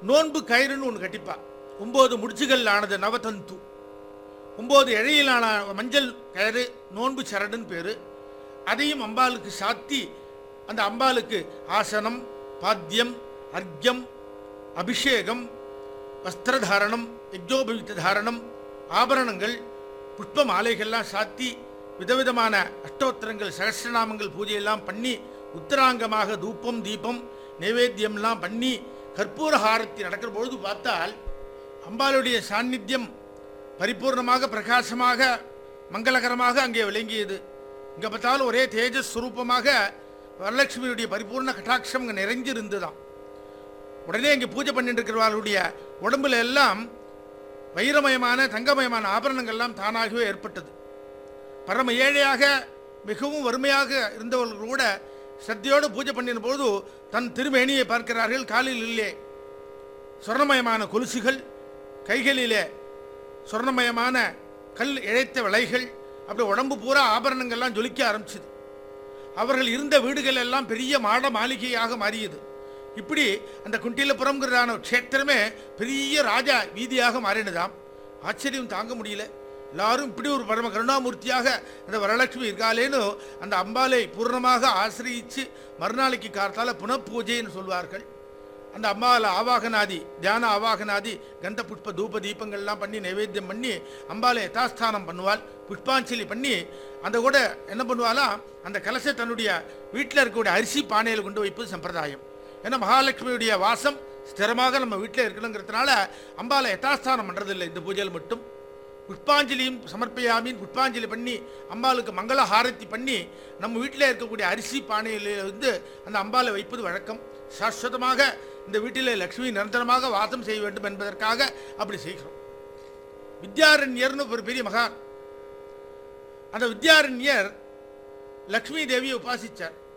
நோன்பு கயிறுன்னு ஒன்று கட்டிப்பா ஒம்பது முடிச்சுகள் ஆனது நவதந்து ஒம்பது இழையிலான மஞ்சள் கயிறு நோன்பு சரடுன்னு பேர் அதையும் அம்பாளுக்கு சாத்தி அந்த அம்பாளுக்கு ஆசனம் பாத்தியம் அர்க்யம் அபிஷேகம் வஸ்திரதாரணம் யஜ்ஜோபவித்த தாரணம் ஆபரணங்கள் புஷ்ப மாலைகள்லாம் சாத்தி விதவிதமான அஷ்டோத்திரங்கள் சகசிரநாமங்கள் பூஜையெல்லாம் பண்ணி உத்தராங்கமாக தூபம் தீபம் நைவேத்தியம்லாம் பண்ணி கற்பூர ஹாரத்தி நடக்கிற பொழுது பார்த்தால் அம்பாளுடைய சாநித்தியம் பரிபூர்ணமாக பிரகாசமாக மங்களகரமாக அங்கே விளங்கியது இங்கே பார்த்தாலும் ஒரே தேஜஸ் ஸ்வரூபமாக வரலட்சுமியுடைய பரிபூர்ண கட்டாட்சம் அங்கே நிறைஞ்சிருந்துதான் உடனே இங்கே பூஜை பண்ணிட்டு இருக்கிறவர்களுடைய உடம்புல எல்லாம் வைரமயமான தங்கமயமான ஆபரணங்கள்லாம் தானாகவே ஏற்பட்டது பரம ஏழையாக மிகவும் வறுமையாக இருந்தவர்கள் கூட சத்தியோடு பூஜை பண்ணின போது தன் திருமேனியை பார்க்கிறார்கள் காலில் இல்லே சொர்ணமயமான கொலுசுகள் கைகளிலே சொர்ணமயமான கல் இழைத்த விலைகள் அப்படி உடம்பு பூரா ஆபரணங்கள்லாம் ஜொலிக்க ஆரம்பிச்சுது அவர்கள் இருந்த வீடுகள் எல்லாம் பெரிய மாட மாளிகையாக மாறியது இப்படி அந்த குண்டிலபுரம்ங்கிறதான க்ஷேத்திரமே பெரிய ராஜா வீதியாக மாறினதாம் ஆச்சரியம் தாங்க முடியல எல்லாரும் இப்படி ஒரு பரம கருணாமூர்த்தியாக அந்த வரலட்சுமி இருக்காளேன்னு அந்த அம்பாலை பூர்ணமாக ஆசிரியிச்சு மறுநாளைக்கு கார்த்தால புனப்பூஜைன்னு சொல்வார்கள் அந்த அம்பாவில் ஆவாகனாதி தியான ஆவாகனாதி கந்த புஷ்ப தூப தீபங்கள்லாம் பண்ணி நைவேத்தியம் பண்ணி அம்பாலை யதாஸ்தானம் பண்ணுவாள் புஷ்பாஞ்சலி பண்ணி அந்த கூட என்ன பண்ணுவாலாம் அந்த கலசை தன்னுடைய வீட்டில் இருக்கக்கூடிய அரிசி பானையில் கொண்டு வைப்பது சம்பிரதாயம் ஏன்னா மகாலட்சுமியுடைய வாசம் ஸ்திரமாக நம்ம வீட்டில் இருக்கணுங்கிறதுனால அம்பாலை யதாஸ்தானம் பண்ணுறதில்லை இந்த பூஜையில் மட்டும் புஷ்பாஞ்சலியும் சமர்ப்பயாமின் புஷ்பாஞ்சலி பண்ணி அம்பாளுக்கு மங்கள ஹாரத்தி பண்ணி நம்ம வீட்டில் இருக்கக்கூடிய அரிசி பானையில் வந்து அந்த அம்பாலை வைப்பது வழக்கம் சாஸ்வதமாக இந்த வீட்டில் லக்ஷ்மி நிரந்தரமாக வாசம் செய்ய வேண்டும் என்பதற்காக அப்படி செய்கிறோம் வித்யாரண்யர்னு ஒரு பெரிய மகான் அந்த வித்யாரண்யர் லக்ஷ்மி தேவியை உபாசிச்சார்